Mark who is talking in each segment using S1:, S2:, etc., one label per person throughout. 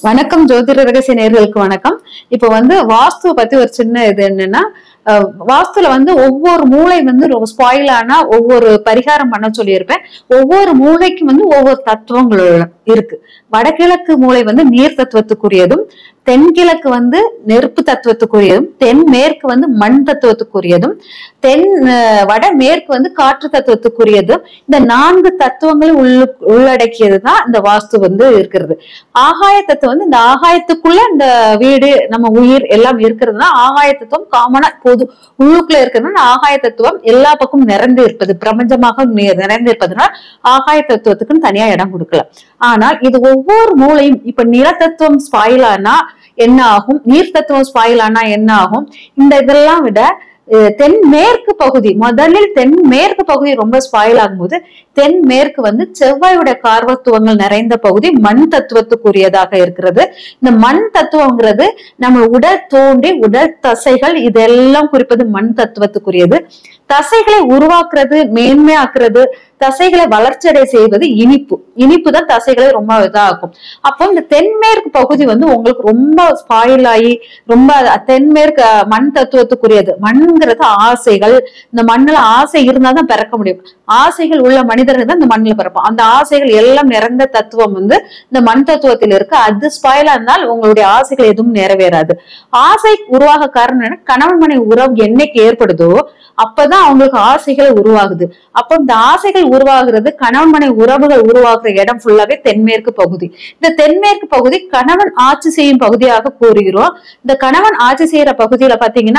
S1: வணக்கம் ஜோதிட ரகசிய நேர்களுக்கு வணக்கம் இப்போ வந்து வாஸ்துவை பத்தி ஒரு சின்ன இது என்னன்னா அஹ், வாஸ்துல வந்து ஒவ்வொரு மூளை வந்து ஸ்பாயில் ஆனா ஒவ்வொரு பரிகாரம் பண்ண சொல்லியிருப்பேன் ஒவ்வொரு மூளைக்கும் வந்து ஒவ்வொரு தத்துவங்கள் இருக்கு வடகிழக்கு மூளை வந்து நீர் தத்துவத்துக்குரியதும் தென்கிழக்கு வந்து நெருப்பு தத்துவத்துக்குரியதும் தென் மேற்கு வந்து மண் தத்துவத்துக்குரியதும் தென் அஹ், வடமேற்கு வந்து காற்று தத்துவத்துக்குரியதும் இந்த நான்கு தத்துவங்களும் உள்ளு உள்ளடக்கியது தான் இந்த வாஸ்து வந்து இருக்கிறது ஆகாய தத்துவம் வந்து இந்த ஆகாயத்துக்குள்ள இந்த வீடு நம்ம உயிர் எல்லாம் இருக்கிறதுனா ஆகாய தத்துவம் காமனா பொது உள்ளுக்குள்ள இருக்கிறதுனால ஆகாய தத்துவம் எல்லா பக்கமும் நிறைந்து இருப்பது பிரபஞ்சமாக நி- நிறைந்து இருப்பதுனால் ஆகாய தத்துவத்துக்குன்னு தனியா இடம் கொடுக்கல ஆனால் இது ஒவ்வொரு மூலையும் இப்ப நில தத்துவம் ஸ்பாயில் ஆனா என்ன ஆகும் நீர் தத்துவம் ஸ்பாயில் ஆனா என்ன ஆகும் இந்த இதெல்லாம் விட அஹ், தென் மேற்கு பகுதி முதலில் தென் மேற்கு பகுதி ரொம்ப ஸ்பாயில் ஆகும்போது தென் மேற்கு வந்து செவ்வாயோட கார்வத்துவங்கள் நிறைந்த பகுதி மண் தத்துவத்துக்குரியதாக இருக்கிறது இந்த மண் தத்துவங்கிறது நம்ம உடல் தோன்றி உடல் தசைகள் இதெல்லாம் குறிப்பது மண் தத்துவத்துக்குரியது தசைகளை உருவாக்குறது மேன்மையாக்குறது தசைகளை வளர்ச்சியடை செய்வது இனிப்பு இனிப்பு தான் தசைகளை ரொம்ப இதாகும் அப்போ இந்த தென்மேற்கு பகுதி வந்து உங்களுக்கு ரொம்ப ஸ்பாயில் ஆகி ரொம்ப தென்மேற்கு அஹ், மண் தத்துவத்துக்குரியது மண்ங்கிறது ஆசைகள் இந்த மண்ணுல ஆசை இருந்தாதான் பிறக்க முடியும் ஆசைகள் உள்ள மனிதர்கள் தான் இந்த மண்ணுல பிறப்போம் அந்த ஆசைகள் எல்லாம் நிறைந்த தத்துவம் வந்து இந்த மண் தத்துவத்தில் இருக்கு அது ஸ்பாயிலா இருந்தால் உங்களுடைய ஆசைகள் எதுவும் நிறைவேறாது ஆசை உருவாக காரணம் என்ன கணவன் மனைவி உறவு என்னைக்கு ஏற்படுதோ அப்பதான் அவங்களுக்கு ஆசைகள் உருவாகுது அப்போ இந்த ஆசைகள் உருவாகிறது கணவன் மனைவி உறவுகள் உருவாக்குற இடம் ஃபுல்லாவே தென்மேற்கு பகுதி இந்த தென்மேற்கு பகுதி கணவன் ஆட்சி செய்யும் பகுதியாக கூறுகிறோம் இந்த கணவன் ஆட்சி செய்யற பகுதியில பாத்தீங்கன்னா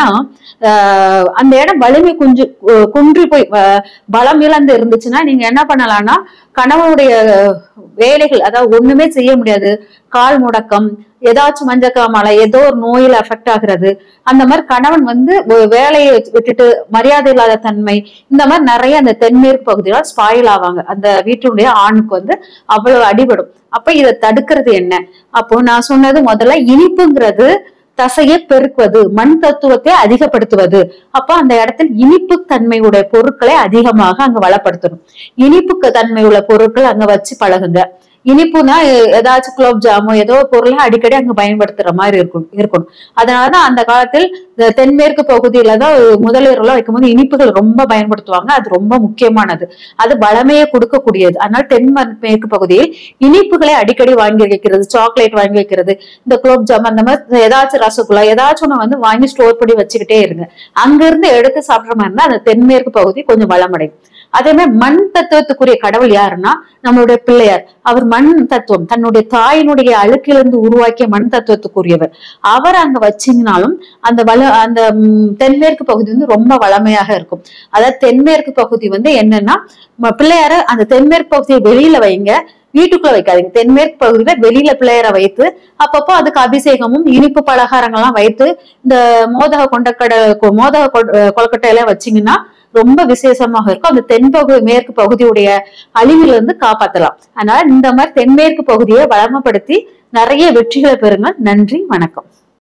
S1: ஆஹ் அந்த இடம் வலிமை குஞ்சு கு- குன்றி போய் வ- பலம் இழந்து இருந்துச்சுன்னா நீங்க என்ன பண்ணலாம்னா கணவனுடைய வேலைகள் அதாவது ஒண்ணுமே செய்ய முடியாது கால் முடக்கம் ஏதாச்சும் மஞ்சக்காமலை ஏதோ ஒரு நோயில அஃபெக்ட் ஆகுறது அந்த மாதிரி கணவன் வந்து ஒ- வேலையை விட்டுட்டு மரியாதை இல்லாத தன்மை இந்த மாதிரி நிறைய அந்த தென்மேற்கு பகுதியில ஸ்பாயில் ஆவாங்க அந்த வீட்டினுடைய ஆணுக்கு வந்து அவ்வளவு அடிபடும் அப்ப இதை தடுக்கிறது என்ன அப்போ நான் சொன்னது முதல்ல இனிப்புங்கிறது தசையை பெருக்குவது மண் தத்துவத்தை அதிகப்படுத்துவது அப்ப அந்த இடத்தில் இனிப்பு தன்மையுடைய பொருட்களை அதிகமாக அங்க வளப்படுத்தணும் இனிப்பு தன்மை உள்ள பொருட்கள் அங்க வச்சு பழகுங்க இனிப்புனா எ- ஏதாச்சும் குலோப் ஜாமோ ஏதோ ஒரு பொருளை அடிக்கடி அங்க பயன்படுத்துற மாதிரி இருக்கணும் இருக்கணும் அதனாலதான் அந்த காலத்தில் இந்த தென்மேற்கு பகுதியில தான் முதலியரெல்லாம் வைக்கும்போது இனிப்புகள் ரொம்ப பயன்படுத்துவாங்க அது ரொம்ப முக்கியமானது அது வளமையை கொடுக்கக்கூடியது அதனால தென் மேற்கு பகுதியில் இனிப்புகளை அடிக்கடி வாங்கி வைக்கிறது சாக்லேட் வாங்கி வைக்கிறது இந்த குலோப் ஜாம் அந்த மாதிரி ஏதாச்சும் ரசகுல்லா ஏதாச்சும் ஒண்ணு வந்து வாங்கி ஸ்டோர் பண்ணி வச்சுக்கிட்டே இருங்க அங்க இருந்து எடுத்து சாப்பிடுற மாதிரி இருந்தா அந்த தென்மேற்கு பகுதி கொஞ்சம் வளமடையும் அதே மாதிரி மண் தத்துவத்துக்குரிய கடவுள் யாருன்னா நம்மளுடைய பிள்ளையார் அவர் மண் தத்துவம் தன்னுடைய தாயினுடைய அழுக்கிலிருந்து உருவாக்கிய மண் தத்துவத்துக்குரியவர் அவர் அங்க வச்சீங்கனாலும் அந்த வள அந்த ம், தென்மேற்கு பகுதி வந்து ரொம்ப வளமையாக இருக்கும் அதாவது தென்மேற்கு பகுதி வந்து என்னன்னா ம- பிள்ளையார அந்த தென்மேற்கு பகுதியை வெளியில வைங்க வீட்டுக்குள்ள வைக்காதீங்க தென்மேற்கு பகுதியில வெளியில பிள்ளையார வைத்து அப்பப்போ அதுக்கு அபிஷேகமும் இனிப்பு பலகாரங்கள்லாம் வைத்து இந்த மோதக கொண்டக்கடை கொ- மோதக கொ- கொழுக்கட்டை எல்லாம் வச்சீங்கன்னா ரொம்ப விசேஷமாக இருக்கும் அந்த தென்பகுதி மேற்கு பகுதியுடைய அழிவிலிருந்து காப்பாத்தலாம் அதனால இந்த மாதிரி தென்மேற்கு பகுதியை வளமப்படுத்தி நிறைய வெற்றிகளை பெறுங்க நன்றி வணக்கம்